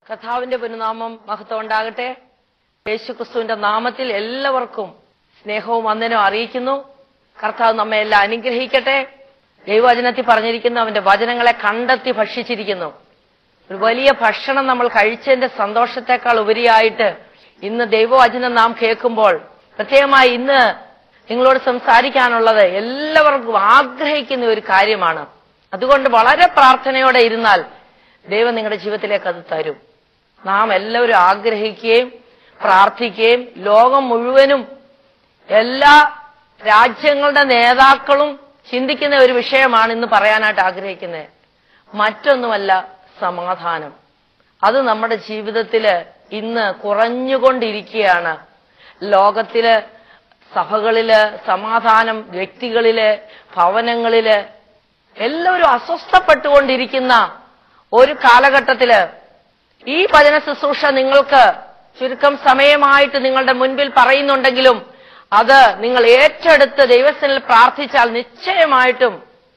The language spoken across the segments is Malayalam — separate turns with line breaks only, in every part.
കഥാവിന്റെ പുനനാമം മഹത്വം ഉണ്ടാകട്ടെ യേശു ക്രിസ്തുവിന്റെ നാമത്തിൽ എല്ലാവർക്കും സ്നേഹവും വന്ദനവും അറിയിക്കുന്നു കർത്താവ് നമ്മെ എല്ലാം അനുഗ്രഹിക്കട്ടെ ദൈവവചനത്തിൽ പറഞ്ഞിരിക്കുന്നു അവന്റെ വചനങ്ങളെ കണ്ടെത്തി ഭക്ഷിച്ചിരിക്കുന്നു ഒരു വലിയ ഭക്ഷണം നമ്മൾ കഴിച്ചതിന്റെ സന്തോഷത്തെക്കാൾ ഉപരിയായിട്ട് ഇന്ന് ദൈവവചനം നാം കേൾക്കുമ്പോൾ പ്രത്യേകമായി ഇന്ന് നിങ്ങളോട് സംസാരിക്കാനുള്ളത് എല്ലാവർക്കും ആഗ്രഹിക്കുന്ന ഒരു കാര്യമാണ് അതുകൊണ്ട് വളരെ പ്രാർത്ഥനയോടെ ഇരുന്നാൽ ദൈവം നിങ്ങളുടെ ജീവിതത്തിലേക്ക് അത് തരും നാം എല്ലാവരും ആഗ്രഹിക്കുകയും പ്രാർത്ഥിക്കുകയും ലോകം മുഴുവനും എല്ലാ രാജ്യങ്ങളുടെ നേതാക്കളും ചിന്തിക്കുന്ന ഒരു വിഷയമാണ് ഇന്ന് പറയാനായിട്ട് ആഗ്രഹിക്കുന്നത് മറ്റൊന്നുമല്ല സമാധാനം അത് നമ്മുടെ ജീവിതത്തില് ഇന്ന് കുറഞ്ഞുകൊണ്ടിരിക്കുകയാണ് ലോകത്തില് സഭകളില് സമാധാനം വ്യക്തികളില് ഭവനങ്ങളില് എല്ലാവരും അസ്വസ്ഥപ്പെട്ടുകൊണ്ടിരിക്കുന്ന ഒരു കാലഘട്ടത്തില് ഈ ഭജന ശുശ്രൂഷ നിങ്ങൾക്ക് ചുരുക്കം സമയമായിട്ട് നിങ്ങളുടെ മുൻപിൽ പറയുന്നുണ്ടെങ്കിലും അത് നിങ്ങൾ ഏറ്റെടുത്ത് ദൈവസ്ഥനിൽ പ്രാർത്ഥിച്ചാൽ നിശ്ചയമായിട്ടും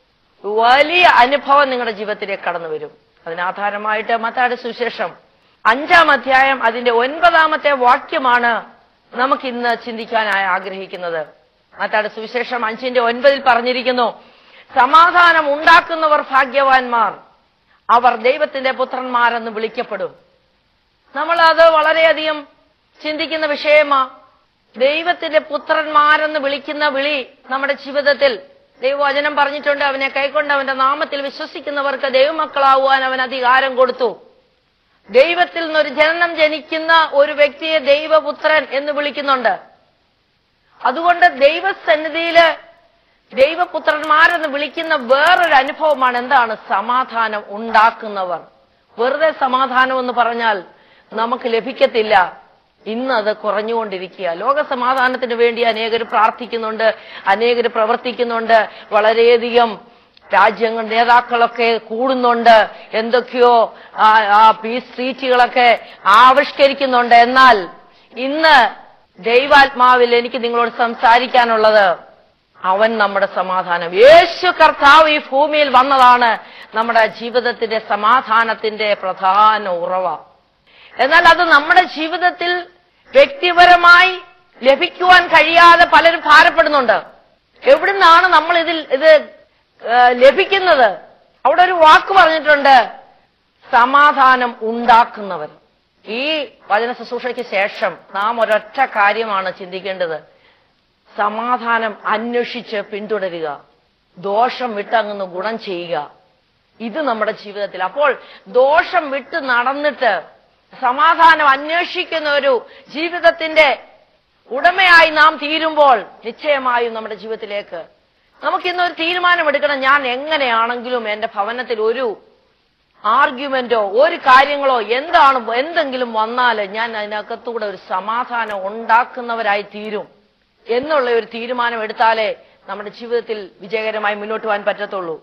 വലിയ അനുഭവം നിങ്ങളുടെ ജീവിതത്തിലേക്ക് കടന്നു വരും അതിനാധാരമായിട്ട് മത്തായുടെ സുശേഷം അഞ്ചാം അധ്യായം അതിന്റെ ഒൻപതാമത്തെ വാക്യമാണ് നമുക്ക് ഇന്ന് ചിന്തിക്കാനായി ആഗ്രഹിക്കുന്നത് മത്തായുടെ സുവിശേഷം അഞ്ചിന്റെ ഒൻപതിൽ പറഞ്ഞിരിക്കുന്നു സമാധാനം ഉണ്ടാക്കുന്നവർ ഭാഗ്യവാന്മാർ അവർ ദൈവത്തിന്റെ പുത്രന്മാരെന്ന് വിളിക്കപ്പെടും നമ്മൾ അത് വളരെയധികം ചിന്തിക്കുന്ന വിഷയമാ ദൈവത്തിന്റെ പുത്രന്മാരെന്ന് വിളിക്കുന്ന വിളി നമ്മുടെ ജീവിതത്തിൽ ദൈവവചനം പറഞ്ഞിട്ടുണ്ട് അവനെ കൈക്കൊണ്ട് അവന്റെ നാമത്തിൽ വിശ്വസിക്കുന്നവർക്ക് ദൈവമക്കളാവുവാൻ അവൻ അധികാരം കൊടുത്തു ദൈവത്തിൽ നിന്നൊരു ജനനം ജനിക്കുന്ന ഒരു വ്യക്തിയെ ദൈവപുത്രൻ എന്ന് വിളിക്കുന്നുണ്ട് അതുകൊണ്ട് ദൈവസന്നിധിയില് ദൈവപുത്രന്മാരെന്ന് വിളിക്കുന്ന വേറൊരു അനുഭവമാണ് എന്താണ് സമാധാനം ഉണ്ടാക്കുന്നവർ വെറുതെ സമാധാനം എന്ന് പറഞ്ഞാൽ നമുക്ക് ലഭിക്കത്തില്ല ഇന്ന് അത് കുറഞ്ഞുകൊണ്ടിരിക്കുക ലോക സമാധാനത്തിന് വേണ്ടി അനേകർ പ്രാർത്ഥിക്കുന്നുണ്ട് അനേകർ പ്രവർത്തിക്കുന്നുണ്ട് വളരെയധികം രാജ്യങ്ങൾ നേതാക്കളൊക്കെ കൂടുന്നുണ്ട് എന്തൊക്കെയോ ആ, ആ പീസ് ട്രീറ്റുകളൊക്കെ ആവിഷ്കരിക്കുന്നുണ്ട് എന്നാൽ ഇന്ന് ദൈവാത്മാവിൽ എനിക്ക് നിങ്ങളോട് സംസാരിക്കാനുള്ളത് അവൻ നമ്മുടെ സമാധാനം യേശു കർത്താവ് ഈ ഭൂമിയിൽ വന്നതാണ് നമ്മുടെ ജീവിതത്തിന്റെ സമാധാനത്തിന്റെ പ്രധാന ഉറവ എന്നാൽ അത് നമ്മുടെ ജീവിതത്തിൽ വ്യക്തിപരമായി ലഭിക്കുവാൻ കഴിയാതെ പലരും ഭാരപ്പെടുന്നുണ്ട് എവിടുന്നാണ് നമ്മൾ ഇതിൽ ഇത് ഏ, ലഭിക്കുന്നത് അവിടെ ഒരു വാക്ക് പറഞ്ഞിട്ടുണ്ട് സമാധാനം ഉണ്ടാക്കുന്നവർ ഈ വചന ശുശ്രൂഷയ്ക്ക് ശേഷം നാം ഒരൊറ്റ കാര്യമാണ് ചിന്തിക്കേണ്ടത് സമാധാനം അന്വേഷിച്ച് പിന്തുടരുക ദോഷം വിട്ടങ്ങുന്ന ഗുണം ചെയ്യുക ഇത് നമ്മുടെ ജീവിതത്തിൽ അപ്പോൾ ദോഷം വിട്ട് നടന്നിട്ട് സമാധാനം അന്വേഷിക്കുന്ന ഒരു ജീവിതത്തിന്റെ ഉടമയായി നാം തീരുമ്പോൾ നിശ്ചയമായും നമ്മുടെ ജീവിതത്തിലേക്ക് നമുക്ക് ഇന്നൊരു തീരുമാനമെടുക്കണം ഞാൻ എങ്ങനെയാണെങ്കിലും എന്റെ ഭവനത്തിൽ ഒരു ആർഗ്യുമെന്റോ ഒരു കാര്യങ്ങളോ എന്താണ് എന്തെങ്കിലും വന്നാൽ ഞാൻ അതിനകത്തൂടെ ഒരു സമാധാനം ഉണ്ടാക്കുന്നവരായി തീരും എന്നുള്ള ഒരു തീരുമാനം എടുത്താലേ നമ്മുടെ ജീവിതത്തിൽ വിജയകരമായി മുന്നോട്ട് പോകാൻ പറ്റത്തുള്ളൂ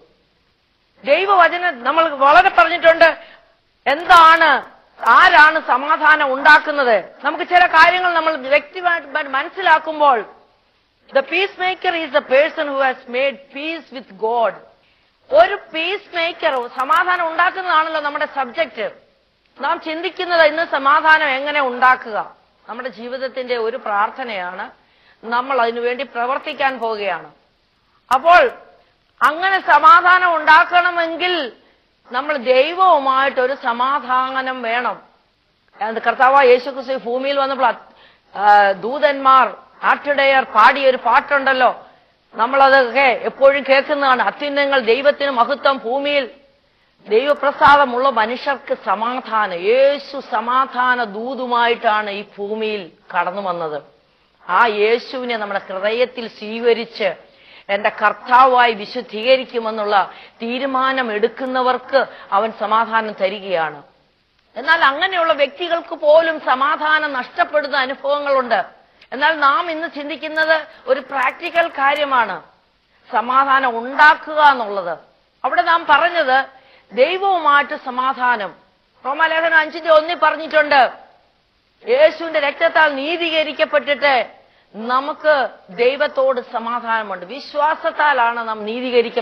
ദൈവവചനം നമ്മൾ വളരെ പറഞ്ഞിട്ടുണ്ട് എന്താണ് ആരാണ് സമാധാനം ഉണ്ടാക്കുന്നത് നമുക്ക് ചില കാര്യങ്ങൾ നമ്മൾ വ്യക്തിപരമായിട്ട് മനസ്സിലാക്കുമ്പോൾ the peacemaker is the person who has made peace with God ഒരു പീസ് മേക്കർ സമാധാനം ഉണ്ടാക്കുന്നതാണല്ലോ നമ്മുടെ സബ്ജക്റ്റ് നാം ചിന്തിക്കുന്നത് ഇന്ന് സമാധാനം എങ്ങനെ ഉണ്ടാക്കുക നമ്മുടെ ജീവിതത്തിന്റെ ഒരു പ്രാർത്ഥനയാണ് നമ്മൾ അതിനുവേണ്ടി പ്രവർത്തിക്കാൻ പോവുകയാണ് അപ്പോൾ അങ്ങനെ സമാധാനം ഉണ്ടാക്കണമെങ്കിൽ നമ്മൾ ദൈവവുമായിട്ട് ഒരു സമാധാനം വേണം അത് കർത്താവ് യേശു ക്രിസ്തു ഭൂമിയിൽ വന്നപ്പോൾ അത്, ആ, ദൂതന്മാർ ആട്ടിടയർ പാടിയ ഒരു പാട്ടുണ്ടല്ലോ നമ്മളതൊക്കെ എപ്പോഴും കേൾക്കുന്നതാണ് അത്യുന്നങ്ങൾ ദൈവത്തിന് മഹത്വം ഭൂമിയിൽ ദൈവപ്രസാദമുള്ള മനുഷ്യർക്ക് സമാധാനം യേശു സമാധാന ദൂതുമായിട്ടാണ് ഈ ഭൂമിയിൽ കടന്നു വന്നത് ആ യേശുവിനെ നമ്മുടെ ഹൃദയത്തിൽ സ്വീകരിച്ച് എന്റെ കർത്താവായി വിശുദ്ധീകരിക്കുമെന്നുള്ള തീരുമാനം എടുക്കുന്നവർക്ക് അവൻ സമാധാനം തരികയാണ് എന്നാൽ അങ്ങനെയുള്ള വ്യക്തികൾക്ക് പോലും സമാധാനം നഷ്ടപ്പെടുന്ന അനുഭവങ്ങളുണ്ട് എന്നാൽ നാം ഇന്ന് ചിന്തിക്കുന്നത് ഒരു പ്രാക്ടിക്കൽ കാര്യമാണ് സമാധാനം ഉണ്ടാക്കുക എന്നുള്ളത് അവിടെ നാം പറഞ്ഞത് ദൈവവുമായിട്ട് സമാധാനം റോമാലേഖനം അഞ്ചിന്റെ ഒന്നി പറഞ്ഞിട്ടുണ്ട് യേശുവിന്റെ രക്തത്താൽ നീതീകരിക്കപ്പെട്ടിട്ട് നമുക്ക് ദൈവത്തോട് സമാധാനമുണ്ട് വിശ്വാസത്താലാണ് നാം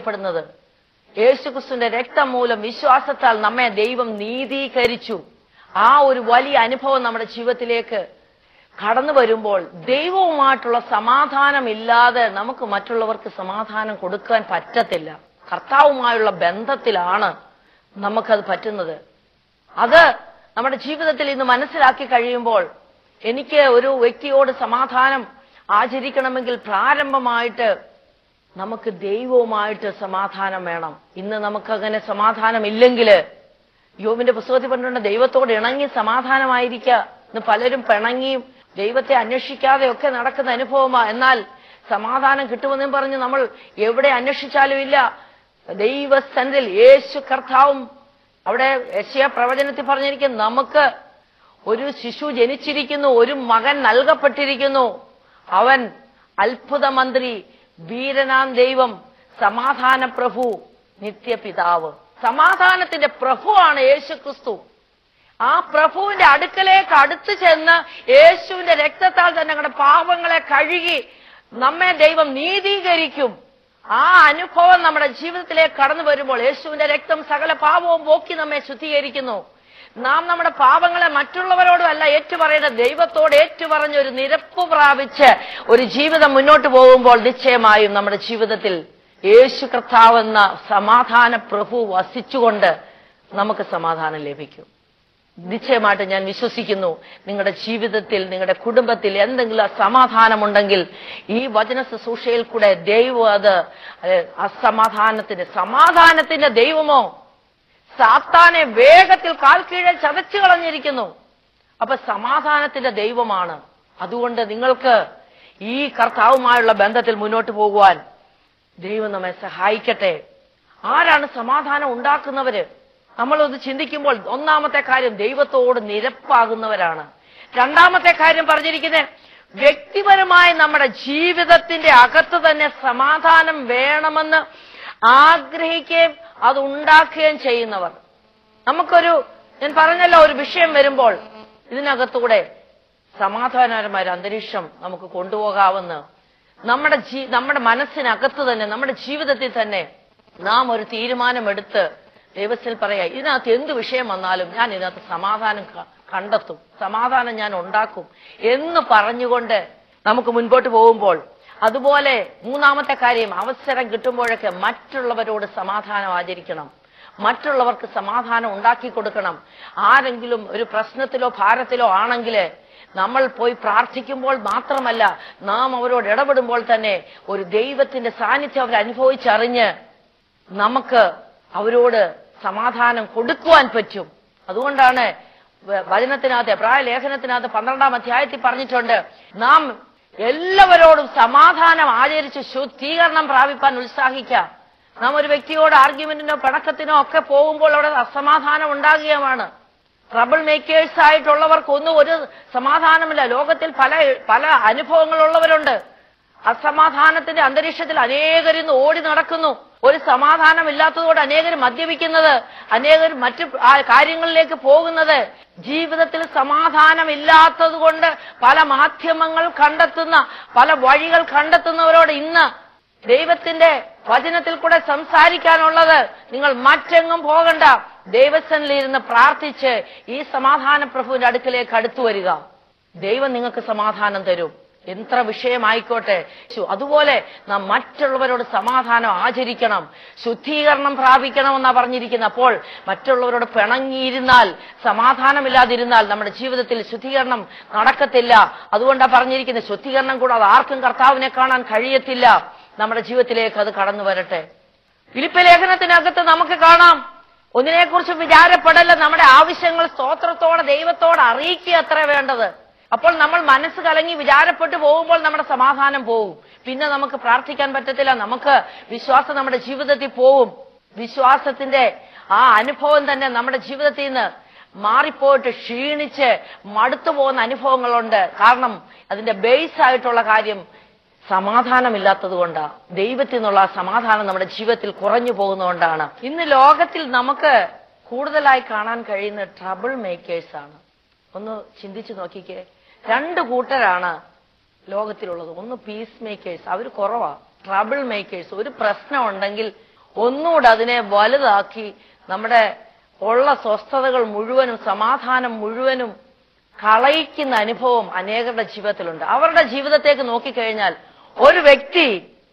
നീതീകരിക്കപ്പെടുന്നത് യേശുക്രിസ്തുവിന്റെ രക്തം മൂലം വിശ്വാസത്താൽ നമ്മെ ദൈവം നീതീകരിച്ചു ആ ഒരു വലിയ അനുഭവം നമ്മുടെ ജീവിതത്തിലേക്ക് കടന്നു വരുമ്പോൾ ദൈവവുമായിട്ടുള്ള സമാധാനം ഇല്ലാതെ നമുക്ക് മറ്റുള്ളവർക്ക് സമാധാനം കൊടുക്കാൻ പറ്റത്തില്ല കർത്താവുമായുള്ള ബന്ധത്തിലാണ് നമുക്കത് പറ്റുന്നത് അത് നമ്മുടെ ജീവിതത്തിൽ ഇന്ന് മനസ്സിലാക്കി കഴിയുമ്പോൾ എനിക്ക് ഒരു വ്യക്തിയോട് സമാധാനം ആചരിക്കണമെങ്കിൽ പ്രാരംഭമായിട്ട് നമുക്ക് ദൈവവുമായിട്ട് സമാധാനം വേണം ഇന്ന് നമുക്കങ്ങനെ സമാധാനം ഇല്ലെങ്കിൽ യോബിന്റെ പുസ്തകത്തിൽ പറഞ്ഞിട്ടുണ്ട് ദൈവത്തോട് ഇണങ്ങി സമാധാനമായിരിക്കുക ഇന്ന് പലരും പിണങ്ങിയും ദൈവത്തെ അന്വേഷിക്കാതെ ഒക്കെ നടക്കുന്ന അനുഭവമാ എന്നാൽ സമാധാനം കിട്ടുമെന്നും പറഞ്ഞ് നമ്മൾ എവിടെ അന്വേഷിച്ചാലും ഇല്ല ദൈവസ്ഥനിൽ യേശു കർത്താവും അവിടെ യശയ പ്രവചനത്തിൽ പറഞ്ഞിരിക്കും നമുക്ക് ഒരു ശിശു ജനിച്ചിരിക്കുന്നു ഒരു മകൻ നൽകപ്പെട്ടിരിക്കുന്നു അവൻ അത്ഭുത മന്ത്രി വീരനാം ദൈവം സമാധാന പ്രഭു നിത്യപിതാവ് സമാധാനത്തിന്റെ പ്രഭുവാണ് യേശു ക്രിസ്തു ആ പ്രഭുവിന്റെ അടുക്കലേക്ക് അടുത്തു ചെന്ന് യേശുവിന്റെ രക്തത്താൽ തന്നെ ഞങ്ങളുടെ പാപങ്ങളെ കഴുകി നമ്മെ ദൈവം നീതീകരിക്കും ആ അനുഭവം നമ്മുടെ ജീവിതത്തിലേക്ക് കടന്നു വരുമ്പോൾ യേശുവിന്റെ രക്തം സകല പാപവും പോക്കി നമ്മെ ശുദ്ധീകരിക്കുന്നു നാം നമ്മുടെ പാപങ്ങളെ മറ്റുള്ളവരോടും അല്ല ഏറ്റുപറയേണ്ടത് ദൈവത്തോട് ഏറ്റുപറഞ്ഞ് ഒരു നിരപ്പ് പ്രാപിച്ച് ഒരു ജീവിതം മുന്നോട്ട് പോകുമ്പോൾ നിശ്ചയമായും നമ്മുടെ ജീവിതത്തിൽ യേശു കർത്താവെന്ന സമാധാന പ്രഭു വസിച്ചുകൊണ്ട് നമുക്ക് സമാധാനം ലഭിക്കും നിശ്ചയമായിട്ട് ഞാൻ വിശ്വസിക്കുന്നു നിങ്ങളുടെ ജീവിതത്തിൽ നിങ്ങളുടെ കുടുംബത്തിൽ എന്തെങ്കിലും അസമാധാനമുണ്ടെങ്കിൽ ഈ വചന ശുശ്രൂഷയിൽ കൂടെ ദൈവം അത് ഏഹ്, അസമാധാനത്തിന്റെ സമാധാനത്തിന്റെ ദൈവമോ സാത്താനെ വേഗത്തിൽ കാൽ കീഴെ ചതച്ചു കളഞ്ഞിരിക്കുന്നു അപ്പൊ സമാധാനത്തിന്റെ ദൈവമാണ് അതുകൊണ്ട് നിങ്ങൾക്ക് ഈ കർത്താവുമായുള്ള ബന്ധത്തിൽ മുന്നോട്ട് പോകുവാൻ ദൈവം നമ്മെ സഹായിക്കട്ടെ ആരാണ് സമാധാനം ഉണ്ടാക്കുന്നവര് നമ്മളൊന്ന് ചിന്തിക്കുമ്പോൾ ഒന്നാമത്തെ കാര്യം ദൈവത്തോട് നിരപ്പാകുന്നവരാണ് രണ്ടാമത്തെ കാര്യം പറഞ്ഞിരിക്കുന്നത് വ്യക്തിപരമായി നമ്മുടെ ജീവിതത്തിന്റെ അകത്ത് തന്നെ സമാധാനം വേണമെന്ന് ആഗ്രഹിക്കുകയും അത് ഉണ്ടാക്കുകയും ചെയ്യുന്നവർ നമുക്കൊരു ഞാൻ പറഞ്ഞല്ലോ ഒരു വിഷയം വരുമ്പോൾ ഇതിനകത്തൂടെ സമാധാനപരമായ ഒരു അന്തരീക്ഷം നമുക്ക് കൊണ്ടുപോകാമെന്ന് നമ്മുടെ ജീ നമ്മുടെ മനസ്സിനകത്ത് തന്നെ നമ്മുടെ ജീവിതത്തിൽ തന്നെ നാം ഒരു തീരുമാനമെടുത്ത് ദൈവത്തിൽ പറയാ ഇതിനകത്ത് എന്ത് വിഷയം വന്നാലും ഞാൻ ഇതിനകത്ത് സമാധാനം ക- കണ്ടെത്തും സമാധാനം ഞാൻ ഉണ്ടാക്കും എന്ന് പറഞ്ഞുകൊണ്ട് നമുക്ക് മുൻപോട്ട് പോകുമ്പോൾ അതുപോലെ മൂന്നാമത്തെ കാര്യം അവസരം കിട്ടുമ്പോഴൊക്കെ മറ്റുള്ളവരോട് സമാധാനം ആചരിക്കണം മറ്റുള്ളവർക്ക് സമാധാനം ഉണ്ടാക്കി കൊടുക്കണം ആരെങ്കിലും ഒരു പ്രശ്നത്തിലോ ഭാരത്തിലോ ആണെങ്കിൽ നമ്മൾ പോയി പ്രാർത്ഥിക്കുമ്പോൾ മാത്രമല്ല നാം അവരോട് ഇടപെടുമ്പോൾ തന്നെ ഒരു ദൈവത്തിന്റെ സാന്നിധ്യം അവർ അനുഭവിച്ചറിഞ്ഞ് നമുക്ക് അവരോട് സമാധാനം കൊടുക്കുവാൻ പറ്റും അതുകൊണ്ടാണ് വ- വചനത്തിനകത്ത് പ്രായ ലേഖനത്തിനകത്ത് പന്ത്രണ്ടാം അധ്യായത്തിൽ പറഞ്ഞിട്ടുണ്ട് നാം എല്ലാവരോടും സമാധാനം ആചരിച്ച് ശുദ്ധീകരണം പ്രാപിപ്പാൻ ഉത്സാഹിക്കാം നാം ഒരു വ്യക്തിയോട് ആർഗ്യുമെന്റിനോ പിണക്കത്തിനോ ഒക്കെ പോകുമ്പോൾ അവിടെ അസമാധാനം ഉണ്ടാകുകയുമാണ് ട്രബിൾ മേക്കേഴ്സ് ആയിട്ടുള്ളവർക്കൊന്നും ഒരു സമാധാനമില്ല ലോകത്തിൽ പല പല അനുഭവങ്ങളുള്ളവരുണ്ട് അസമാധാനത്തിന്റെ അന്തരീക്ഷത്തിൽ അനേകരിന്ന് ഓടി നടക്കുന്നു ഒരു സമാധാനമില്ലാത്തതോടെ അനേകർ മദ്യപിക്കുന്നത് അനേകർ മറ്റു ആ കാര്യങ്ങളിലേക്ക് പോകുന്നത് ജീവിതത്തിൽ സമാധാനമില്ലാത്തത് കൊണ്ട് പല മാധ്യമങ്ങൾ കണ്ടെത്തുന്ന പല വഴികൾ കണ്ടെത്തുന്നവരോട് ഇന്ന് ദൈവത്തിന്റെ വചനത്തിൽ കൂടെ സംസാരിക്കാനുള്ളത് നിങ്ങൾ മറ്റെങ്ങും പോകണ്ട ദൈവസ്ഥനിലിരുന്ന് പ്രാർത്ഥിച്ച് ഈ സമാധാന പ്രഭുവിന്റെ അടുക്കലേക്ക് അടുത്തു വരിക ദൈവം നിങ്ങൾക്ക് സമാധാനം തരും എത്ര വിഷയമായിക്കോട്ടെ ശു- അതുപോലെ നാം മറ്റുള്ളവരോട് സമാധാനം ആചരിക്കണം ശുദ്ധീകരണം പ്രാപിക്കണമെന്നാ പറഞ്ഞിരിക്കുന്നത് അപ്പോൾ മറ്റുള്ളവരോട് പിണങ്ങിയിരുന്നാൽ സമാധാനമില്ലാതിരുന്നാൽ നമ്മുടെ ജീവിതത്തിൽ ശുദ്ധീകരണം നടക്കത്തില്ല അതുകൊണ്ടാ പറഞ്ഞിരിക്കുന്നത് ശുദ്ധീകരണം കൂടാതെ ആർക്കും കർത്താവിനെ കാണാൻ കഴിയത്തില്ല നമ്മുടെ ജീവിതത്തിലേക്ക് അത് കടന്നു വരട്ടെ ഫിലിപ്പ് ലേഖനത്തിനകത്ത് നമുക്ക് കാണാം ഒന്നിനെക്കുറിച്ചും വിചാരപ്പെടല്ല നമ്മുടെ ആവശ്യങ്ങൾ സ്തോത്രത്തോടെ ദൈവത്തോട് അറിയിക്കുക അത്ര വേണ്ടത് അപ്പോൾ നമ്മൾ മനസ്സ് കലങ്ങി വിചാരപ്പെട്ടു പോകുമ്പോൾ നമ്മുടെ സമാധാനം പോകും പിന്നെ നമുക്ക് പ്രാർത്ഥിക്കാൻ പറ്റത്തില്ല നമുക്ക് വിശ്വാസം നമ്മുടെ ജീവിതത്തിൽ പോവും വിശ്വാസത്തിന്റെ ആ അനുഭവം തന്നെ നമ്മുടെ ജീവിതത്തിൽ നിന്ന് മാറിപ്പോയിട്ട് ക്ഷീണിച്ച് മടുത്തു പോകുന്ന അനുഭവങ്ങളുണ്ട് കാരണം അതിന്റെ ബേസ് ആയിട്ടുള്ള കാര്യം സമാധാനമില്ലാത്തത് കൊണ്ടാണ് ദൈവത്തിൽ നിന്നുള്ള ആ സമാധാനം നമ്മുടെ ജീവിതത്തിൽ കുറഞ്ഞു പോകുന്നതുകൊണ്ടാണ് ഇന്ന് ലോകത്തിൽ നമുക്ക് കൂടുതലായി കാണാൻ കഴിയുന്ന ട്രബിൾ മേക്കേഴ്സ് ആണ് ഒന്ന് ചിന്തിച്ചു നോക്കിക്കേ രണ്ട് കൂട്ടരാണ് ലോകത്തിലുള്ളത് ഒന്ന് പീസ് മേക്കേഴ്സ് അവർ കുറവാ ട്രബിൾ മേക്കേഴ്സ് ഒരു പ്രശ്നം ഉണ്ടെങ്കിൽ ഒന്നുകൂടെ അതിനെ വലുതാക്കി നമ്മുടെ ഉള്ള സ്വസ്ഥതകൾ മുഴുവനും സമാധാനം മുഴുവനും കളയിക്കുന്ന അനുഭവം അനേകരുടെ ജീവിതത്തിലുണ്ട് അവരുടെ ജീവിതത്തേക്ക് നോക്കിക്കഴിഞ്ഞാൽ ഒരു വ്യക്തി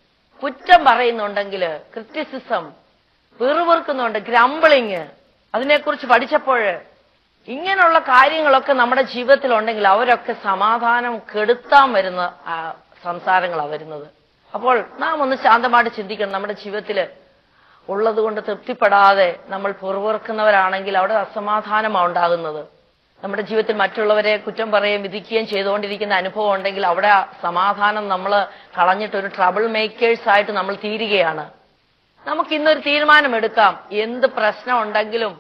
കുറ്റം പറയുന്നുണ്ടെങ്കിൽ ക്രിറ്റിസിസം പിറുപിറുക്കുന്നുണ്ട് ഗ്രംബിളിങ് അതിനെക്കുറിച്ച് പഠിച്ചപ്പോൾ ഇങ്ങനെയുള്ള കാര്യങ്ങളൊക്കെ നമ്മുടെ ജീവിതത്തിൽ ഉണ്ടെങ്കിൽ അവരൊക്കെ സമാധാനം കെടുത്താൻ വരുന്ന ആ, സംസാരങ്ങളാണ് വരുന്നത് അപ്പോൾ നാം ഒന്ന് ശാന്തമായിട്ട് ചിന്തിക്കണം നമ്മുടെ ജീവിതത്തിൽ ഉള്ളത് കൊണ്ട് തൃപ്തിപ്പെടാതെ നമ്മൾ പുറവുറക്കുന്നവരാണെങ്കിൽ അവിടെ അസമാധാനമാണ് ഉണ്ടാകുന്നത് നമ്മുടെ ജീവിതത്തിൽ മറ്റുള്ളവരെ കുറ്റം പറയുകയും വിധിക്കുകയും ചെയ്തുകൊണ്ടിരിക്കുന്ന അനുഭവം ഉണ്ടെങ്കിൽ അവിടെ ആ സമാധാനം നമ്മൾ കളഞ്ഞിട്ട് ഒരു ട്രബിൾ മേക്കേഴ്സ് ആയിട്ട് നമ്മൾ തീരുകയാണ് നമുക്ക് ഇന്നൊരു തീരുമാനമെടുക്കാം എന്ത് പ്രശ്നം ഉണ്ടെങ്കിലും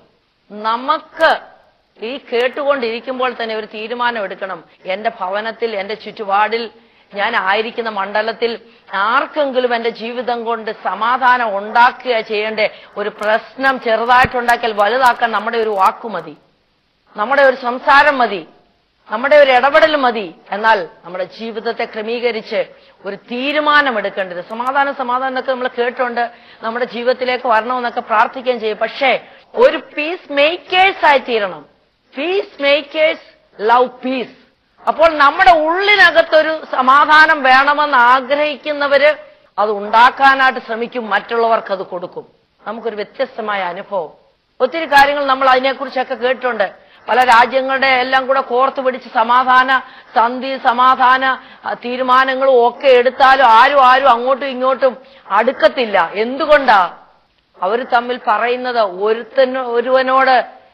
നമുക്ക് ഈ കേട്ടുകൊണ്ടിരിക്കുമ്പോൾ തന്നെ ഒരു തീരുമാനം എടുക്കണം എന്റെ ഭവനത്തിൽ എന്റെ ചുറ്റുപാടിൽ ഞാൻ ആയിരിക്കുന്ന മണ്ഡലത്തിൽ ആർക്കെങ്കിലും എന്റെ ജീവിതം കൊണ്ട് സമാധാനം ഉണ്ടാക്കുക ചെയ്യേണ്ട ഒരു പ്രശ്നം ചെറുതായിട്ടുണ്ടാക്കിയാൽ വലുതാക്കാൻ നമ്മുടെ ഒരു വാക്കു മതി നമ്മുടെ ഒരു സംസാരം മതി നമ്മുടെ ഒരു ഇടപെടൽ മതി എന്നാൽ നമ്മുടെ ജീവിതത്തെ ക്രമീകരിച്ച് ഒരു തീരുമാനമെടുക്കേണ്ടത് സമാധാനം സമാധാനം എന്നൊക്കെ നമ്മൾ കേട്ടുണ്ട് നമ്മുടെ ജീവിതത്തിലേക്ക് വരണമെന്നൊക്കെ പ്രാർത്ഥിക്കുകയും ചെയ്യും പക്ഷേ ഒരു പീസ് മേക്കേഴ്സ് ആയി തീരണം പീസ് മേക്കേഴ്സ് ലവ് പീസ് അപ്പോൾ നമ്മുടെ ഉള്ളിനകത്തൊരു സമാധാനം വേണമെന്ന് ആഗ്രഹിക്കുന്നവര് അത് ഉണ്ടാക്കാനായിട്ട് ശ്രമിക്കും മറ്റുള്ളവർക്ക് അത് കൊടുക്കും നമുക്കൊരു വ്യത്യസ്തമായ അനുഭവം ഒത്തിരി കാര്യങ്ങൾ നമ്മൾ അതിനെക്കുറിച്ചൊക്കെ കേട്ടിട്ടുണ്ട് പല രാജ്യങ്ങളുടെ എല്ലാം കൂടെ കോർത്തു പിടിച്ച് സമാധാന സന്ധി സമാധാന ആ, തീരുമാനങ്ങളും ഒക്കെ എടുത്താലും ആരും ആരും അങ്ങോട്ടും ഇങ്ങോട്ടും അടുക്കത്തില്ല എന്തുകൊണ്ടാ അവർ തമ്മിൽ പറയുന്നത് ഒരുത്തന് ഒരുവനോട്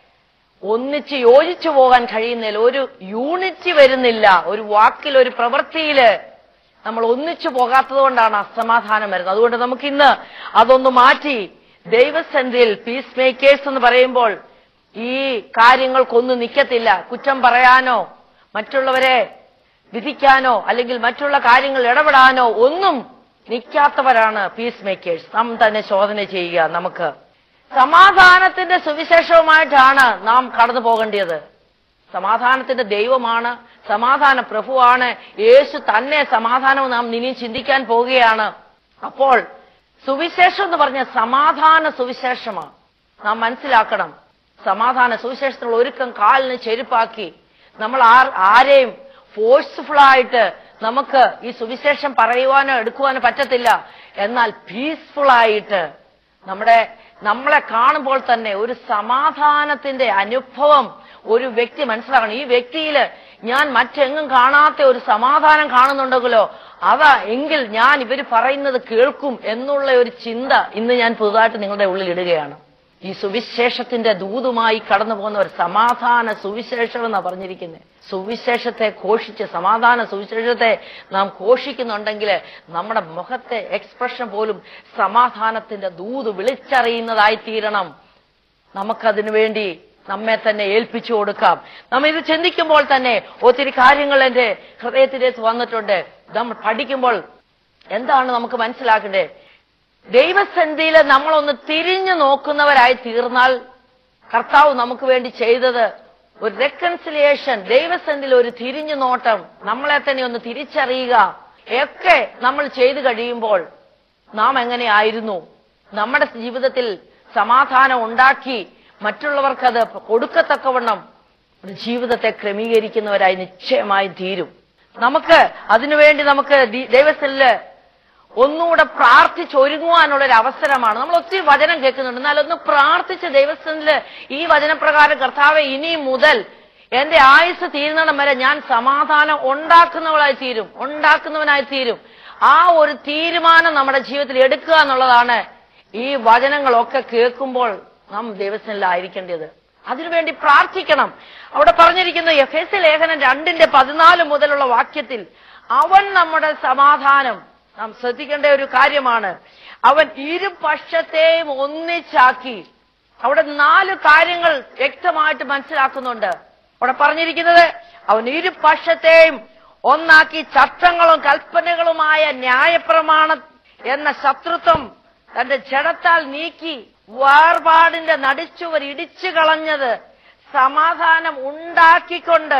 ഒന്നിച്ച് യോജിച്ചു പോകാൻ കഴിയുന്നില്ല ഒരു യൂണിറ്റി വരുന്നില്ല ഒരു വാക്കിൽ ഒരു പ്രവൃത്തിയില് നമ്മൾ ഒന്നിച്ചു പോകാത്തത് കൊണ്ടാണ് അസമാധാനം വരുന്നത് അതുകൊണ്ട് നമുക്ക് ഇന്ന് അതൊന്ന് മാറ്റി ദൈവസന്ധിയിൽ പീസ് മേക്കേഴ്സ് എന്ന് പറയുമ്പോൾ ഈ കാര്യങ്ങൾക്കൊന്നും നിൽക്കത്തില്ല കുറ്റം പറയാനോ മറ്റുള്ളവരെ വിധിക്കാനോ അല്ലെങ്കിൽ മറ്റുള്ള കാര്യങ്ങൾ ഇടപെടാനോ ഒന്നും നിൽക്കാത്തവരാണ് പീസ് മേക്കേഴ്സ് നാം തന്നെ ശോധന ചെയ്യുക നമുക്ക് സമാധാനത്തിന്റെ സുവിശേഷവുമായിട്ടാണ് നാം കടന്നു പോകേണ്ടത് സമാധാനത്തിന്റെ ദൈവമാണ് സമാധാന പ്രഭുവാണ് യേശു തന്നെ സമാധാനവും നാം ഇനി ചിന്തിക്കാൻ പോവുകയാണ് അപ്പോൾ സുവിശേഷം എന്ന് പറഞ്ഞ സമാധാന സുവിശേഷമാണ് നാം മനസ്സിലാക്കണം സമാധാന സുവിശേഷത്തിനുള്ള ഒരുക്കം കാലിന് ചെരുപ്പാക്കി നമ്മൾ ആർ ആരെയും ഫോഴ്സ്ഫുൾ ആയിട്ട് നമുക്ക് ഈ സുവിശേഷം പറയുവാനോ എടുക്കുവാനോ പറ്റത്തില്ല എന്നാൽ പീസ്ഫുൾ ആയിട്ട് നമ്മുടെ നമ്മളെ കാണുമ്പോൾ തന്നെ ഒരു സമാധാനത്തിന്റെ അനുഭവം ഒരു വ്യക്തി മനസ്സിലാക്കണം ഈ വ്യക്തിയിൽ ഞാൻ മറ്റെങ്ങും കാണാത്ത ഒരു സമാധാനം കാണുന്നുണ്ടെങ്കിലോ അതാ എങ്കിൽ ഞാൻ ഇവര് പറയുന്നത് കേൾക്കും എന്നുള്ള ഒരു ചിന്ത ഇന്ന് ഞാൻ പുതുതായിട്ട് നിങ്ങളുടെ ഉള്ളിൽ ഇടുകയാണ് ഈ സുവിശേഷത്തിന്റെ ദൂതുമായി കടന്നു പോകുന്ന ഒരു സമാധാന സുവിശേഷം എന്നാ പറഞ്ഞിരിക്കുന്നത് സുവിശേഷത്തെ ഘോഷിച്ച് സമാധാന സുവിശേഷത്തെ നാം ഘോഷിക്കുന്നുണ്ടെങ്കിൽ നമ്മുടെ മുഖത്തെ എക്സ്പ്രഷൻ പോലും സമാധാനത്തിന്റെ ദൂത് വിളിച്ചറിയുന്നതായി തീരണം നമുക്കതിനു വേണ്ടി നമ്മെ തന്നെ ഏൽപ്പിച്ചു കൊടുക്കാം നമ്മൾ ഇത് ചിന്തിക്കുമ്പോൾ തന്നെ ഒത്തിരി കാര്യങ്ങൾ എന്റെ ഹൃദയത്തിലേക്ക് വന്നിട്ടുണ്ട് നമ്മൾ പഠിക്കുമ്പോൾ എന്താണ് നമുക്ക് മനസ്സിലാക്കേണ്ടത് ദൈവസന്ധിയിൽ നമ്മളൊന്ന് തിരിഞ്ഞു നോക്കുന്നവരായി തീർന്നാൽ കർത്താവ് നമുക്ക് വേണ്ടി ചെയ്തത് ഒരു റെക്കൺസിലിയേഷൻ ദൈവസന്ധിയിൽ ഒരു തിരിഞ്ഞു നോട്ടം നമ്മളെ തന്നെ ഒന്ന് തിരിച്ചറിയുക ഒക്കെ നമ്മൾ ചെയ്തു കഴിയുമ്പോൾ നാം എങ്ങനെയായിരുന്നു നമ്മുടെ ജീവിതത്തിൽ സമാധാനം ഉണ്ടാക്കി മറ്റുള്ളവർക്കത് കൊടുക്കത്തക്കവണ്ണം ഒരു ജീവിതത്തെ ക്രമീകരിക്കുന്നവരായി നിശ്ചയമായി തീരും നമുക്ക് അതിനുവേണ്ടി നമുക്ക് ദി- ദൈവസ്ഥലില് ഒന്നുകൂടെ പ്രാർത്ഥിച്ചൊരുങ്ങുവാനുള്ള ഒരു അവസരമാണ് നമ്മൾ ഒത്തിരി വചനം കേൾക്കുന്നുണ്ട് എന്നാൽ ഒന്ന് പ്രാർത്ഥിച്ച് ദൈവസ്ഥനില് ഈ വചനപ്രകാരം കർത്താവെ ഇനി മുതൽ എന്റെ ആയുസ് തീരുന്നിടം വരെ ഞാൻ സമാധാനം ഉണ്ടാക്കുന്നവളായി തീരും ഉണ്ടാക്കുന്നവനായി തീരും ആ ഒരു തീരുമാനം നമ്മുടെ ജീവിതത്തിൽ എടുക്കുക എന്നുള്ളതാണ് ഈ വചനങ്ങളൊക്കെ കേൾക്കുമ്പോൾ നാം ദൈവസ്ഥനിലായിരിക്കേണ്ടത് അതിനുവേണ്ടി പ്രാർത്ഥിക്കണം അവിടെ പറഞ്ഞിരിക്കുന്ന എഫ് എസ് ലേഖനം രണ്ടിന്റെ പതിനാല് മുതലുള്ള വാക്യത്തിൽ അവൻ നമ്മുടെ സമാധാനം നാം ശ്രദ്ധിക്കേണ്ട ഒരു കാര്യമാണ് അവൻ ഇരുപക്ഷത്തെയും ഒന്നിച്ചാക്കി അവിടെ നാല് കാര്യങ്ങൾ വ്യക്തമായിട്ട് മനസ്സിലാക്കുന്നുണ്ട് അവിടെ പറഞ്ഞിരിക്കുന്നത് അവൻ ഇരുപക്ഷത്തെയും ഒന്നാക്കി ചട്ടങ്ങളും കൽപ്പനകളുമായ ന്യായപ്രമാണം എന്ന ശത്രുത്വം തന്റെ ജഡത്താൽ നീക്കി വേർപാടിന്റെ നടിച്ചുവർ ഇടിച്ചു കളഞ്ഞത് സമാധാനം ഉണ്ടാക്കിക്കൊണ്ട്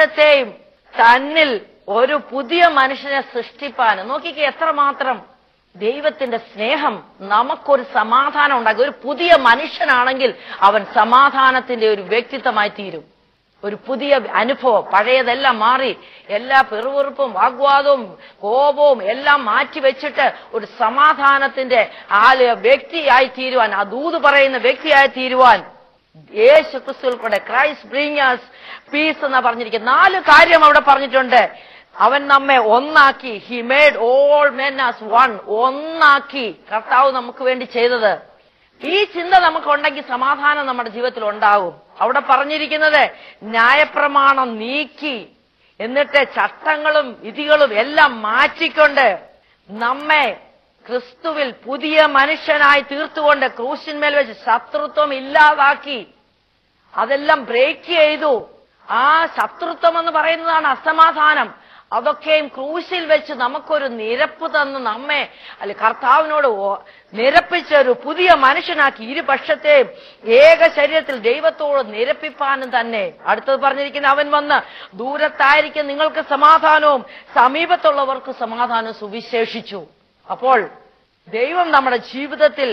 ഇരുപക്ഷത്തെയും തന്നിൽ ഒരു പുതിയ മനുഷ്യനെ സൃഷ്ടിപ്പാൻ നോക്കിക്കേ എത്രമാത്രം ദൈവത്തിന്റെ സ്നേഹം നമുക്കൊരു സമാധാനം ഉണ്ടാക്കി ഒരു പുതിയ മനുഷ്യനാണെങ്കിൽ അവൻ സമാധാനത്തിന്റെ ഒരു വ്യക്തിത്വമായി തീരും ഒരു പുതിയ അനുഭവം പഴയതെല്ലാം മാറി എല്ലാ പെറുപെറുപ്പും വാഗ്വാദവും കോപവും എല്ലാം മാറ്റി വെച്ചിട്ട് ഒരു സമാധാനത്തിന്റെ ആല് വ്യക്തിയായി തീരുവാൻ ആ ദൂത് പറയുന്ന വ്യക്തിയായി തീരുവാൻ യേശു ക്രിസ്തുവിൽ കൂടെ ക്രൈസ്റ്റ് ബ്രിങ്ങേഴ്സ് പീസ് എന്ന് പറഞ്ഞിരിക്കുന്നത് നാല് കാര്യം അവിടെ പറഞ്ഞിട്ടുണ്ട് അവൻ നമ്മെ ഒന്നാക്കി he made all men as one ഒന്നാക്കി കർത്താവ് നമുക്ക് വേണ്ടി ചെയ്തത് ഈ ചിന്ത നമുക്കുണ്ടെങ്കിൽ സമാധാനം നമ്മുടെ ജീവിതത്തിൽ ഉണ്ടാകും അവിടെ പറഞ്ഞിരിക്കുന്നത് ന്യായപ്രമാണം നീക്കി എന്നിട്ട് ചട്ടങ്ങളും വിധികളും എല്ലാം മാറ്റിക്കൊണ്ട് നമ്മെ ക്രിസ്തുവിൽ പുതിയ മനുഷ്യനായി തീർത്തുകൊണ്ട് ക്രൂശിന്മേൽ വെച്ച് ശത്രുത്വം ഇല്ലാതാക്കി അതെല്ലാം ബ്രേക്ക് ചെയ്തു ആ ശത്രുത്വം എന്ന് പറയുന്നതാണ് അസമാധാനം അതൊക്കെയും ക്രൂശിൽ വെച്ച് നമുക്കൊരു നിരപ്പ് തന്ന് നമ്മെ അല്ലെ കർത്താവിനോട് ഓ- നിരപ്പിച്ച ഒരു പുതിയ മനുഷ്യനാക്കി ഇരുപക്ഷത്തെയും ഏക ശരീരത്തിൽ ദൈവത്തോട് നിരപ്പിപ്പാനും തന്നെ അടുത്തത് പറഞ്ഞിരിക്കുന്ന അവൻ വന്ന് ദൂരത്തായിരിക്കും നിങ്ങൾക്ക് സമാധാനവും സമീപത്തുള്ളവർക്ക് സമാധാനവും സുവിശേഷിച്ചു അപ്പോൾ ദൈവം നമ്മുടെ ജീവിതത്തിൽ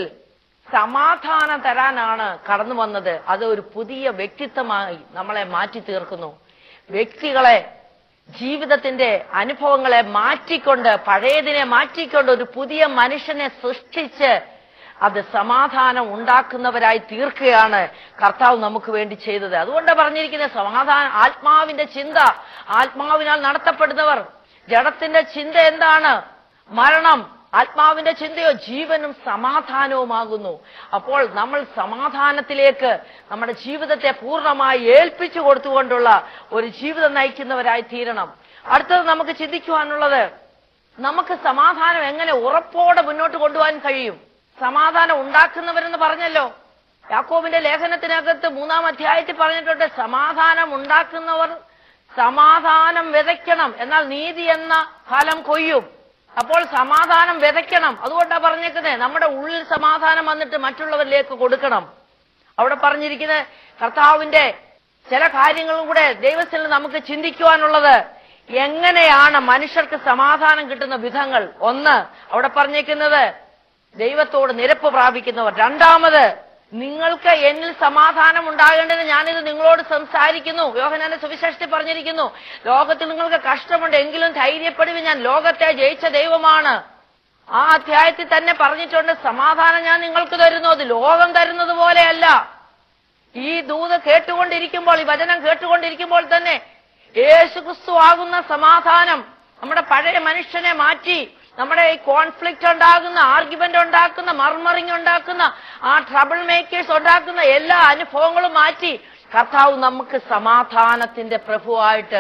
സമാധാനം തരാനാണ് കടന്നു വന്നത് അത് ഒരു പുതിയ വ്യക്തിത്വമായി നമ്മളെ മാറ്റി തീർക്കുന്നു വ്യക്തികളെ ജീവിതത്തിന്റെ അനുഭവങ്ങളെ മാറ്റിക്കൊണ്ട് പഴയതിനെ മാറ്റിക്കൊണ്ട് ഒരു പുതിയ മനുഷ്യനെ സൃഷ്ടിച്ച് അത് സമാധാനം ഉണ്ടാക്കുന്നവരായി തീർക്കുകയാണ് കർത്താവ് നമുക്ക് വേണ്ടി ചെയ്തത് അതുകൊണ്ട് പറഞ്ഞിരിക്കുന്നത് സമാധാന ആത്മാവിന്റെ ചിന്ത ആത്മാവിനാൽ നടത്തപ്പെടുന്നവർ ജഡത്തിന്റെ ചിന്ത എന്താണ് മരണം ആത്മാവിന്റെ ചിന്തയോ ജീവനും സമാധാനവുമാകുന്നു അപ്പോൾ നമ്മൾ സമാധാനത്തിലേക്ക് നമ്മുടെ ജീവിതത്തെ പൂർണ്ണമായി ഏൽപ്പിച്ചു കൊടുത്തുകൊണ്ടുള്ള ഒരു ജീവിതം നയിക്കുന്നവരായി തീരണം അടുത്തത് നമുക്ക് ചിന്തിക്കുവാനുള്ളത് നമുക്ക് സമാധാനം എങ്ങനെ ഉറപ്പോടെ മുന്നോട്ട് കൊണ്ടുപോകാൻ കഴിയും സമാധാനം ഉണ്ടാക്കുന്നവരെന്ന് പറഞ്ഞല്ലോ യാക്കോബിന്റെ ലേഖനത്തിനകത്ത് മൂന്നാം അധ്യായത്തിൽ പറഞ്ഞിട്ടുണ്ട് സമാധാനം ഉണ്ടാക്കുന്നവർ സമാധാനം വിതയ്ക്കണം എന്നാൽ നീതി എന്ന ഫലം കൊയ്യും അപ്പോൾ സമാധാനം വിതയ്ക്കണം അതുകൊണ്ടാ പറഞ്ഞേക്കുന്നത് നമ്മുടെ ഉള്ളിൽ സമാധാനം വന്നിട്ട് മറ്റുള്ളവരിലേക്ക് കൊടുക്കണം അവിടെ പറഞ്ഞിരിക്കുന്നത് കർത്താവിന്റെ ചില കാര്യങ്ങളും കൂടെ ദൈവത്തിൽ നമുക്ക് ചിന്തിക്കുവാനുള്ളത് എങ്ങനെയാണ് മനുഷ്യർക്ക് സമാധാനം കിട്ടുന്ന വിധങ്ങൾ ഒന്ന് അവിടെ പറഞ്ഞേക്കുന്നത് ദൈവത്തോട് നിരപ്പ് പ്രാപിക്കുന്നവർ രണ്ടാമത് നിങ്ങൾക്ക് എന്നിൽ സമാധാനം ഉണ്ടാകേണ്ടത് ഞാനിത് നിങ്ങളോട് സംസാരിക്കുന്നു യോഹനാന്റെ സുവിശേഷത്തിൽ പറഞ്ഞിരിക്കുന്നു ലോകത്തിൽ നിങ്ങൾക്ക് കഷ്ടമുണ്ട് എങ്കിലും ധൈര്യപ്പെടുവി ഞാൻ ലോകത്തെ ജയിച്ച ദൈവമാണ് ആ അധ്യായത്തിൽ തന്നെ പറഞ്ഞിട്ടുണ്ട് സമാധാനം ഞാൻ നിങ്ങൾക്ക് തരുന്നു അത് ലോകം തരുന്നത് പോലെയല്ല ഈ ദൂത് കേട്ടുകൊണ്ടിരിക്കുമ്പോൾ ഈ വചനം കേട്ടുകൊണ്ടിരിക്കുമ്പോൾ തന്നെ യേശു ക്രിസ്തു ആകുന്ന സമാധാനം നമ്മുടെ പഴയ മനുഷ്യനെ മാറ്റി നമ്മുടെ ഈ കോൺഫ്ലിക്റ്റ് ഉണ്ടാകുന്ന ആർഗ്യുമെന്റ് ഉണ്ടാക്കുന്ന മർമറിങ് ഉണ്ടാക്കുന്ന ആ ട്രബിൾ മേക്കേഴ്സ് ഉണ്ടാക്കുന്ന എല്ലാ അനുഭവങ്ങളും മാറ്റി കർത്താവ് നമുക്ക് സമാധാനത്തിന്റെ പ്രഭുവായിട്ട്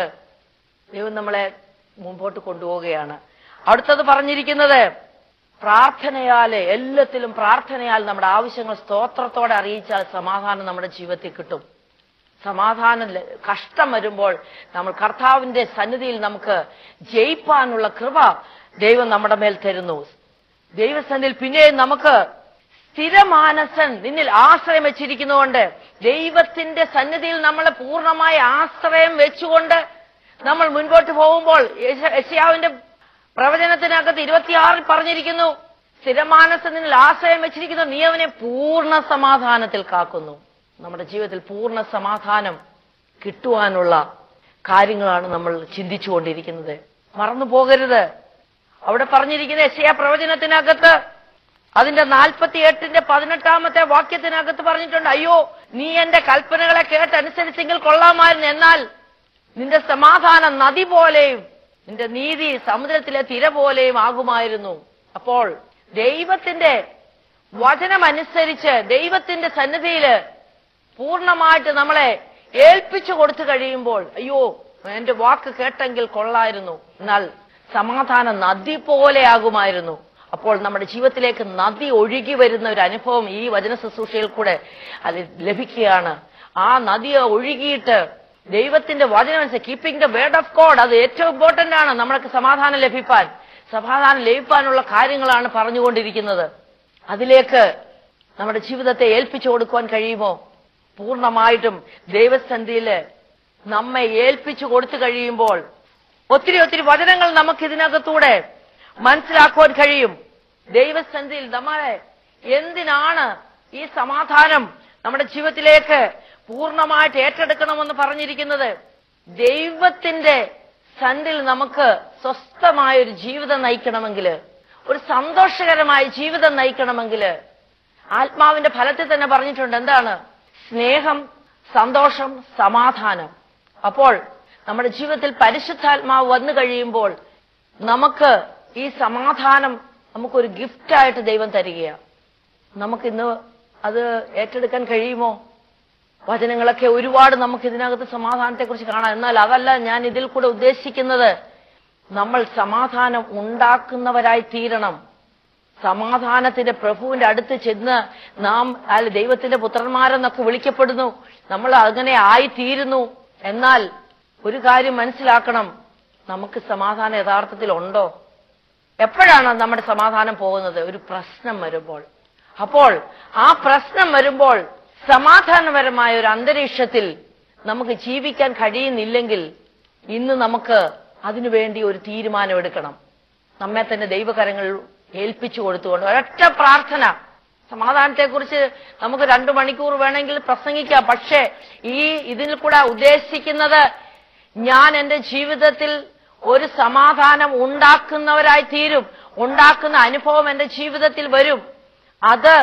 ദൈവം നമ്മളെ മുമ്പോട്ട് കൊണ്ടുപോവുകയാണ് അടുത്തത് പറഞ്ഞിരിക്കുന്നത് പ്രാർത്ഥനയാല് എല്ലാത്തിലും പ്രാർത്ഥനയാൽ നമ്മുടെ ആവശ്യങ്ങൾ സ്തോത്രത്തോടെ അറിയിച്ചാൽ സമാധാനം നമ്മുടെ ജീവിതത്തിൽ കിട്ടും സമാധാനം ല- കഷ്ടം വരുമ്പോൾ നമ്മൾ കർത്താവിന്റെ സന്നിധിയിൽ നമുക്ക് ജയിപ്പാനുള്ള കൃപ ദൈവം നമ്മുടെ മേൽ തരുന്നു ദൈവസന്നിധിയിൽ പിന്നെയും നമുക്ക് സ്ഥിരമാനസൻ നിന്നിൽ ആശ്രയം വെച്ചിരിക്കുന്നതുകൊണ്ട് ദൈവത്തിന്റെ സന്നിധിയിൽ നമ്മൾ പൂർണ്ണമായ ആശ്രയം വെച്ചുകൊണ്ട് നമ്മൾ മുൻപോട്ട് പോകുമ്പോൾ യേശ- യെശയ്യാവിന്റെ പ്രവചനത്തിനകത്ത് ഇരുപത്തിയാറിൽ പറഞ്ഞിരിക്കുന്നു സ്ഥിരമാനസൻ നിന്നിൽ ആശ്രയം വെച്ചിരിക്കുന്നു നീ അവനെ പൂർണ്ണ സമാധാനത്തിൽ കാക്കുന്നു നമ്മുടെ ജീവിതത്തിൽ പൂർണ്ണ സമാധാനം കിട്ടുവാനുള്ള കാര്യങ്ങളാണ് നമ്മൾ ചിന്തിച്ചുകൊണ്ടിരിക്കുന്നത് മറന്നു പോകരുത് അവിടെ പറഞ്ഞിരിക്കുന്ന യശയ പ്രവചനത്തിനകത്ത് അതിന്റെ നാൽപ്പത്തി എട്ടിന്റെ പതിനെട്ടാമത്തെ വാക്യത്തിനകത്ത് പറഞ്ഞിട്ടുണ്ട് അയ്യോ നീ എന്റെ കൽപ്പനകളെ കേട്ടനുസരിച്ചെങ്കിൽ കൊള്ളാമായിരുന്നു എന്നാൽ നിന്റെ സമാധാനം നദി പോലെയും നിന്റെ നീതി സമുദ്രത്തിലെ തിര പോലെയും ആകുമായിരുന്നു അപ്പോൾ ദൈവത്തിന്റെ വചനമനുസരിച്ച് ദൈവത്തിന്റെ സന്നിധിയില് പൂർണ്ണമായിട്ട് നമ്മളെ ഏൽപ്പിച്ചു കൊടുത്തു കഴിയുമ്പോൾ അയ്യോ എന്റെ വാക്ക് കേട്ടെങ്കിൽ കൊള്ളായിരുന്നു എന്നാൽ സമാധാനം നദി പോലെയാകുമായിരുന്നു അപ്പോൾ നമ്മുടെ ജീവിതത്തിലേക്ക് നദി ഒഴുകി വരുന്ന ഒരു അനുഭവം ഈ വചന ശുശ്രൂഷയിൽ കൂടെ അത് ലഭിക്കുകയാണ് ആ നദിയെ ഒഴുകിയിട്ട് ദൈവത്തിന്റെ വചനം keeping the word of God അത് ഏറ്റവും ഇമ്പോർട്ടന്റ് ആണ് നമ്മൾക്ക് സമാധാനം ലഭിപ്പാൻ സമാധാനം ലഭിക്കാനുള്ള കാര്യങ്ങളാണ് പറഞ്ഞുകൊണ്ടിരിക്കുന്നത് അതിലേക്ക് നമ്മുടെ ജീവിതത്തെ ഏൽപ്പിച്ചു കൊടുക്കുവാൻ കഴിയുമോ പൂർണ്ണമായിട്ടും ദൈവസന്ധിയില് നമ്മെ ഏൽപ്പിച്ചു കൊടുത്തു കഴിയുമ്പോൾ ഒത്തിരി ഒത്തിരി വചനങ്ങൾ നമുക്ക് ഇതിനകത്തൂടെ മനസ്സിലാക്കുവാൻ കഴിയും ദൈവസന്ധിയിൽ നമ്മളെ എന്തിനാണ് ഈ സമാധാനം നമ്മുടെ ജീവിതത്തിലേക്ക് പൂർണ്ണമായിട്ട് ഏറ്റെടുക്കണമെന്ന് പറഞ്ഞിരിക്കുന്നത് ദൈവത്തിന്റെ സന്ധിൽ നമുക്ക് സ്വസ്ഥമായ ഒരു ജീവിതം നയിക്കണമെങ്കിൽ ഒരു സന്തോഷകരമായ ജീവിതം നയിക്കണമെങ്കിൽ ആത്മാവിന്റെ ഫലത്തിൽ തന്നെ പറഞ്ഞിട്ടുണ്ട് എന്താണ് സ്നേഹം സന്തോഷം സമാധാനം അപ്പോൾ നമ്മുടെ ജീവിതത്തിൽ പരിശുദ്ധാത്മാവ് വന്നു കഴിയുമ്പോൾ നമുക്ക് ഈ സമാധാനം നമുക്കൊരു ഗിഫ്റ്റായിട്ട് ദൈവം തരികയാണ് നമുക്കിന്ന് അത് ഏറ്റെടുക്കാൻ കഴിയുമോ വചനങ്ങളൊക്കെ ഒരുപാട് നമുക്ക് ഇതിനകത്ത് സമാധാനത്തെക്കുറിച്ച് കാണാം എന്നാൽ അതല്ല ഞാൻ ഇതിൽ കൂടെ ഉദ്ദേശിക്കുന്നത് നമ്മൾ സമാധാനം ഉണ്ടാക്കുന്നവരായി തീരണം സമാധാനത്തിന്റെ പ്രഭുവിന്റെ അടുത്ത് ചെന്ന് നാം അല്ല ദൈവത്തിന്റെ പുത്രന്മാരെന്നൊക്കെ വിളിക്കപ്പെടുന്നു നമ്മൾ അങ്ങനെ ആയിത്തീരുന്നു എന്നാൽ ഒരു കാര്യം മനസ്സിലാക്കണം നമുക്ക് സമാധാനം യഥാർത്ഥത്തിൽ ഉണ്ടോ എപ്പോഴാണ് നമ്മുടെ സമാധാനം പോകുന്നത് ഒരു പ്രശ്നം വരുമ്പോൾ അപ്പോൾ ആ പ്രശ്നം വരുമ്പോൾ സമാധാനപരമായ ഒരു അന്തരീക്ഷത്തിൽ നമുക്ക് ജീവിക്കാൻ കഴിയുന്നില്ലെങ്കിൽ ഇന്ന് നമുക്ക് അതിനുവേണ്ടി ഒരു തീരുമാനം എടുക്കണം നമ്മെ തന്നെ ദൈവകരങ്ങൾ ഏൽപ്പിച്ചു കൊടുത്തുകൊണ്ട് ഒരൊറ്റ പ്രാർത്ഥന സമാധാനത്തെക്കുറിച്ച് നമുക്ക് രണ്ടു മണിക്കൂർ വേണമെങ്കിൽ പ്രസംഗിക്കാം പക്ഷേ ഈ ഇതിൽ കൂടെ ഉദ്ദേശിക്കുന്നത് ഞാൻ എന്റെ ജീവിതത്തിൽ ഒരു സമാധാനം ഉണ്ടാക്കുന്നവരായി തീരും ഉണ്ടാക്കുന്ന അനുഭവം എന്റെ ജീവിതത്തിൽ വരും അത്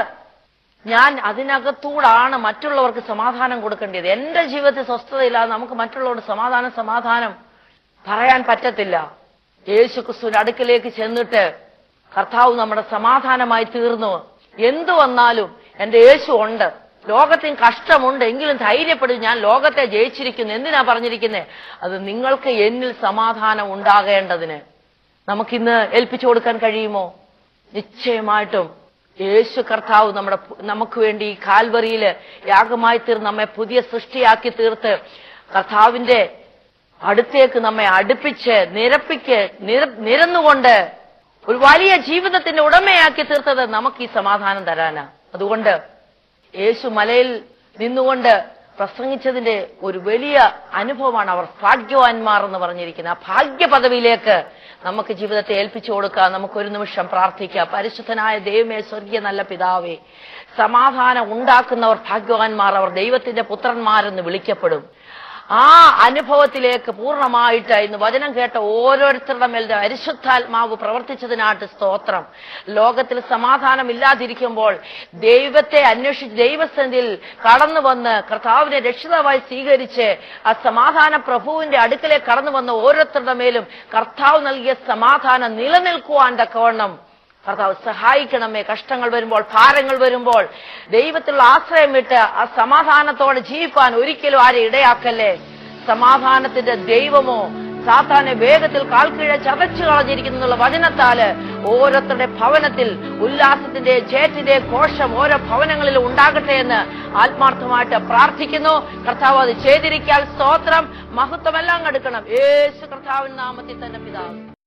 ഞാൻ അതിനകത്തൂടാണ് മറ്റുള്ളവർക്ക് സമാധാനം കൊടുക്കേണ്ടത് എന്റെ ജീവിതത്തിൽ സ്വസ്ഥതയില്ലാതെ നമുക്ക് മറ്റുള്ളവരുടെ സമാധാനം സമാധാനം പറയാൻ പറ്റത്തില്ല യേശു ക്രിസ്തുവിന്റെ അടുക്കിലേക്ക് ചെന്നിട്ട് കർത്താവ് നമ്മുടെ സമാധാനമായി തീർന്നു എന്തു വന്നാലും എന്റെ യേശു ഉണ്ട് ലോകത്തിന് കഷ്ടമുണ്ട് എങ്കിലും ധൈര്യപ്പെടും ഞാൻ ലോകത്തെ ജയിച്ചിരിക്കുന്നു എന്തിനാ പറഞ്ഞിരിക്കുന്നത് അത് നിങ്ങൾക്ക് എന്നിൽ സമാധാനം ഉണ്ടാകേണ്ടതിന് നമുക്കിന്ന് ഏൽപ്പിച്ചു കൊടുക്കാൻ കഴിയുമോ നിശ്ചയമായിട്ടും യേശു കർത്താവ് നമ്മുടെ നമുക്ക് വേണ്ടി ഈ കാൽവറിയില് യാഗമായി തീർന്ന് നമ്മെ പുതിയ സൃഷ്ടിയാക്കി തീർത്ത് കർത്താവിന്റെ അടുത്തേക്ക് നമ്മെ അടുപ്പിച്ച് നിരപ്പിക്ക് നിര- നിരന്നുകൊണ്ട് ഒരു വലിയ ജീവിതത്തിന്റെ ഉടമയാക്കി തീർത്തത് നമുക്ക് ഈ സമാധാനം തരാനാ അതുകൊണ്ട് യേശു മലയിൽ നിന്നുകൊണ്ട് പ്രസംഗിച്ചതിന്റെ ഒരു വലിയ അനുഭവമാണ് അവർ ഭാഗ്യവാന്മാർ എന്ന് പറഞ്ഞിരിക്കുന്നത് ആ ഭാഗ്യ പദവിയിലേക്ക് നമുക്ക് ജീവിതത്തെ ഏൽപ്പിച്ചു കൊടുക്കാം നമുക്കൊരു നിമിഷം പ്രാർത്ഥിക്കാം പരിശുദ്ധനായ ദൈവമേ സ്വർഗീയ നല്ല പിതാവേ സമാധാനം ഉണ്ടാക്കുന്നവർ ഭാഗ്യവാന്മാർ അവർ ദൈവത്തിന്റെ പുത്രന്മാരെന്ന് വിളിക്കപ്പെടും ആ അനുഭവത്തിലേക്ക് പൂർണ്ണമായിട്ട് ഇന്ന് വചനം കേട്ട ഓരോരുത്തരുടെ മേൽ പരിശുദ്ധാത്മാവ് പ്രവർത്തിച്ചതിനായിട്ട് സ്തോത്രം ലോകത്തിൽ സമാധാനം ഇല്ലാതിരിക്കുമ്പോൾ ദൈവത്തെ അന്വേഷിച്ച് ദൈവസന്ധിയിൽ കടന്നു വന്ന് കർത്താവിനെ രക്ഷിതാവായി സ്വീകരിച്ച് ആ സമാധാന പ്രഭുവിന്റെ അടുക്കലേക്ക് കടന്നു വന്ന ഓരോരുത്തരുടെ മേലും കർത്താവ് നൽകിയ സമാധാനം നിലനിൽക്കുവാൻ തക്കവണ്ണം കർത്താവ് സഹായിക്കണമേ കഷ്ടങ്ങൾ വരുമ്പോൾ ഭാരങ്ങൾ വരുമ്പോൾ ദൈവത്തിലുള്ള ആശ്രയം വിട്ട് ആ സമാധാനത്തോടെ ജീവിക്കാൻ ഒരിക്കലും ആരെ ഇടയാക്കല്ലേ സമാധാനത്തിന്റെ ദൈവമോ സാത്താനെ വേഗത്തിൽ കാൽക്കീഴ ചതച്ചു കളഞ്ഞിരിക്കുന്നു എന്നുള്ള വചനത്താല് ഓരോരുത്തരുടെ ഭവനത്തിൽ ഉല്ലാസത്തിന്റെ ചേറ്റിന്റെ ഘോഷം ഓരോ ഭവനങ്ങളിലും ഉണ്ടാകട്ടെ എന്ന് ആത്മാർത്ഥമായിട്ട് പ്രാർത്ഥിക്കുന്നു കർത്താവ് അത് ചെയ്തിരിക്കാൻ സ്തോത്രം മഹത്വമെല്ലാം കടുക്കണം യേശു കർത്താവിൻ നാമത്തിൽ തന്നെ പിതാവ്